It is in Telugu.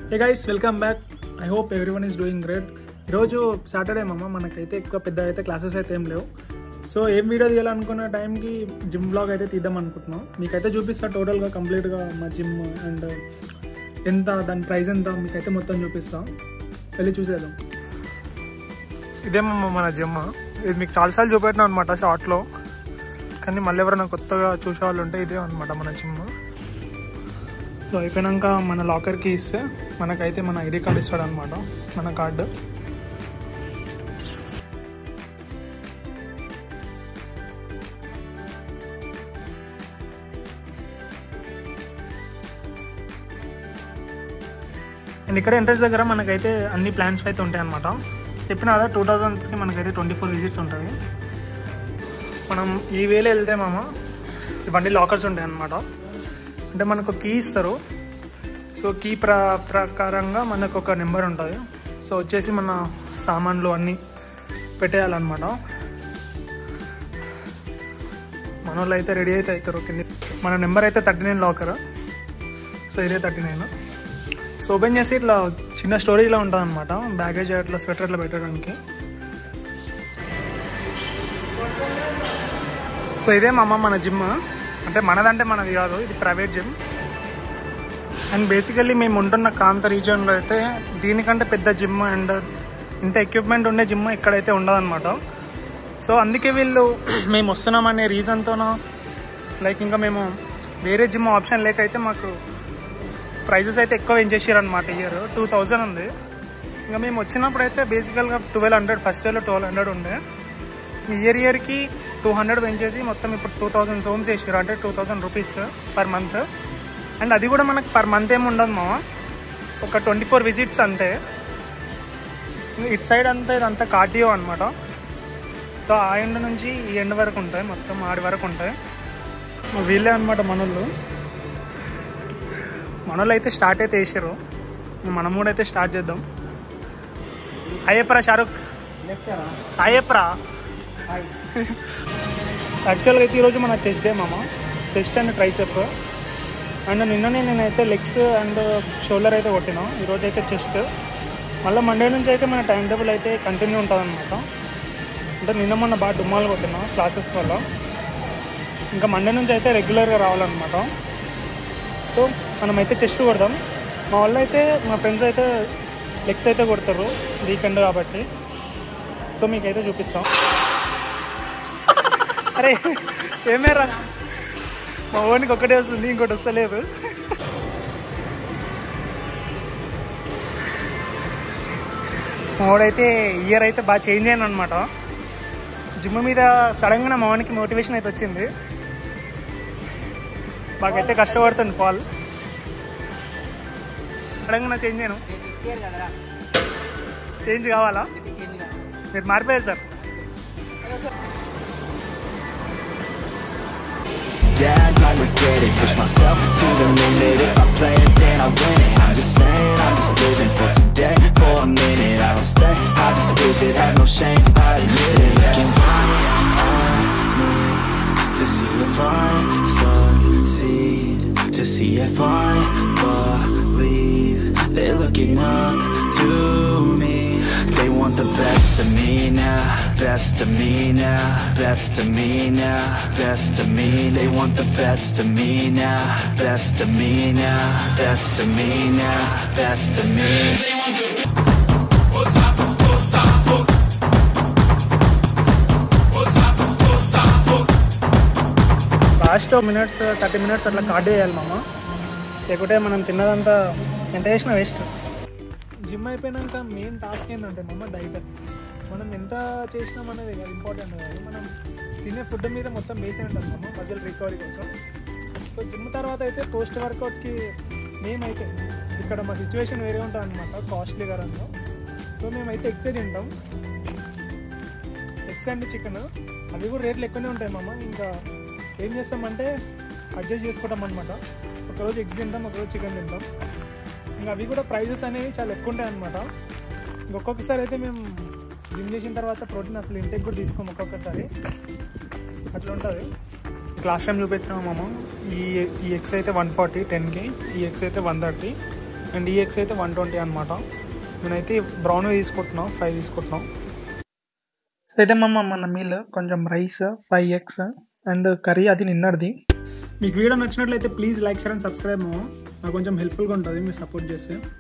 hey guys welcome back I hope everyone is doing great ఈరోజు సాటర్డే మమ్మ మనకైతే ఎక్కువ పెద్ద అయితే క్లాసెస్ అయితే ఏం లేవు సో ఏం వీడియో తీయాలనుకున్న టైంకి జిమ్ బ్లాగ్ అయితే తీద్దాం అనుకుంటున్నాం మీకైతే చూపిస్తా టోటల్గా కంప్లీట్గా మా జిమ్ అండ్ ఎంత దాని ప్రైస్ ఎంత మీకైతే మొత్తం చూపిస్తాం వెళ్ళి చూసేద్దాం ఇదేమమ్మా మన జిమ్ ఇది మీకు చాలాసార్లు చూపెట్టినాం అనమాట షార్ట్లో కానీ మళ్ళీ ఎవరైనా కొత్తగా చూసే వాళ్ళు ఉంటే ఇదే అనమాట మన జిమ్ సో అయిపోయినాక మన లాకర్కి ఇస్తే మనకైతే మన ఐడి కార్డు ఇస్తాడు అనమాట మన కార్డు అండ్ ఇక్కడ ఎంట్రెన్స్ దగ్గర మనకైతే అన్ని ప్లాన్స్ అయితే ఉంటాయి అనమాట చెప్పిన కదా టూ థౌజండ్స్కి మనకైతే ట్వంటీ ఫోర్ విజిట్స్ ఉంటాయి మనం ఈ వేలో వెళ్తే మామ ఇవన్నీ లాకర్స్ ఉంటాయి అన్నమాట అంటే మనకు కీ ఇస్తారు సో కీ ప్ర ప్రకారంగా మనకు ఒక నెంబర్ ఉంటుంది సో వచ్చేసి మన సామాన్లు అన్నీ పెట్టేయాలన్నమాట మన వాళ్ళు అయితే రెడీ అయితే అవుతారు కింద మన నెంబర్ అయితే థర్టీ నైన్ లాకర్ సో ఇదే థర్టీ నైన్ సో ఓపెన్ చేసి ఇట్లా చిన్న స్టోరేజ్లో ఉంటుంది అనమాట బ్యాగేజ్ అట్లా స్వెటర్ అట్లా పెట్టడానికి సో ఇదే మా అమ్మ మన జిమ్ అంటే మనదంటే మనది కాదు ఇది ప్రైవేట్ జిమ్ అండ్ బేసికల్లీ మేము ఉంటున్న కాంత రీజియన్లో అయితే దీనికంటే పెద్ద జిమ్ అండ్ ఇంత ఎక్విప్మెంట్ ఉండే జిమ్ ఇక్కడైతే ఉండదన్నమాట సో అందుకే వీళ్ళు మేము వస్తున్నామనే రీజన్తోనో లైక్ ఇంకా మేము వేరే జిమ్ ఆప్షన్ లేకైతే మాకు ప్రైజెస్ అయితే ఎక్కువ ఏం చేసారు అనమాట ఇయర్ టూ థౌజండ్ ఉంది ఇంకా మేము వచ్చినప్పుడు అయితే బేసికల్గా ట్వెల్వ్ హండ్రెడ్ ఫస్ట్ ఇయర్లో ట్వెల్వ్ హండ్రెడ్ ఉండే ఇయర్ ఇయర్కి టూ హండ్రెడ్ పెంచేసి మొత్తం ఇప్పుడు టూ థౌసండ్ సోమ్స్ వేసారు అంటే two thousand rupees per month and అది కూడా మనకు పర్ మంత్ ఏమి ఉండదు మా ఒక ట్వంటీ ఫోర్ విజిట్స్ అంతే ఇటు సైడ్ అంతా ఇదంతా కార్డియో అనమాట సో ఆ ఎండ్ నుంచి ఈ ఎండ్ వరకు ఉంటాయి మొత్తం ఆడి వరకు ఉంటాయి వీళ్ళే అనమాట మనోళ్ళు మనోళ్ళు అయితే స్టార్ట్ అయితే వేసారు మనం కూడా అయితే స్టార్ట్ చేద్దాం అయ్యప్పరా షారుఖ్ అయ్యప్పరా యాక్చువల్గా అయితే ఈరోజు మన చెస్ట్ డే మామ చెస్ట్ అండ్ ట్రైసెప్ అండ్ నిన్ననే నేనైతే లెగ్స్ అండ్ షోల్డర్ అయితే కొట్టినా ఈరోజు అయితే చెస్ట్ మళ్ళీ మండే నుంచి అయితే మన టైం టేబుల్ అయితే కంటిన్యూ ఉంటుంది అనమాట అంటే నిన్న మొన్న బాగా డుమ్మాలు కొట్టినా క్లాసెస్ వల్ల ఇంకా మండే నుంచి అయితే రెగ్యులర్గా రావాలన్నమాట సో మనమైతే చెస్ట్ కొడదాం మా వాళ్ళు అయితే మా ఫ్రెండ్స్ అయితే లెగ్స్ అయితే కొడతారు వీకెండ్ కాబట్టి సో మీకైతే చూపిస్తాం అరే ఏమేరా మా ఓనికి ఒక్కటే వస్తుంది ఇంకోటి వస్తలేదు మా వాడైతే ఇయర్ అయితే బాగా చేంజ్ అయ్యాను అనమాట జిమ్ మీద సడన్గా మా వానికి మోటివేషన్ అయితే వచ్చింది మాకైతే కష్టపడుతుంది పాల్ సడన్గా చేంజ్ అయ్యాను చేంజ్ కావాలా మీరు మారిపోయారు sir down, don't regret it Push myself to the limit If I play it, then I win it I'm just saying, I'm just living for today For a minute, I don't stay I just visit, have no shame, I admit it Looking right at me To see if I succeed To see if I believe They're looking up to me They want the best of me now Best of me now Best of me now Best of me They want the best of me now Best of me now Best of me now Best of me last minutes thirty minutes అట్లా కార్డు వేయాలి మామ లేకుంటే మనం తిన్నదంతా ఎంత వేసినా వేస్ట్ జిమ్ అయిపోయినాక మెయిన్ టాస్క్ ఏంటంటే మామ డైట్ మనం ఎంత చేసినాం అనేది ఇంపార్టెంట్ కాదు మనం తినే ఫుడ్ మీద మొత్తం బేస్ ఉంటుంది మామ మజిల్ రికవరీ కోసం సో జిమ్ తర్వాత అయితే పోస్ట్ వర్కౌట్కి మేమైతే ఇక్కడ మా సిచ్యువేషన్ వేరే ఉంటుంది అనమాట కాస్ట్లీ కరంలో సో మేమైతే ఎగ్సే తింటాం ఎగ్స్ అండ్ చికెన్ అవి కూడా రేట్లు ఎక్కువనే ఉంటాయి మామ ఇంకా ఏం చేస్తామంటే అడ్జస్ట్ చేసుకుంటాం అనమాట ఒకరోజు ఎగ్స్ తింటాం ఒకరోజు చికెన్ తింటాం ఇంకా అవి కూడా ప్రైజెస్ అనేవి చాలా ఎక్కువ ఉంటాయి అనమాట ఇంకొకసారి అయితే మేము జిమ్ చేసిన తర్వాత ప్రోటీన్ అసలు ఇంటికి కూడా తీసుకోం ఒక్కొక్కసారి అట్లా ఉంటుంది లాస్ట్ టైం చూపించినాం మామ ఈ ఈ ఎక్స్ అయితే వన్ ఫార్టీ టెన్కి ఈ ఎక్స్ అయితే వన్ థర్టీ అండ్ ఈ ఎగ్స్ అయితే వన్ ట్వంటీ అనమాట నేనైతే బ్రౌన్ తీసుకుంటున్నాం ఫైవ్ తీసుకుంటున్నాం సో అయితే మమ్మ మన మీల్ కొంచెం rice five eggs and curry అది నిన్నటిది మీకు వీడియో నచ్చినట్లయితే please like share and subscribe నాకు కొంచెం హెల్ప్ఫుల్గా ఉంటుంది మీరు సపోర్ట్ చేస్తే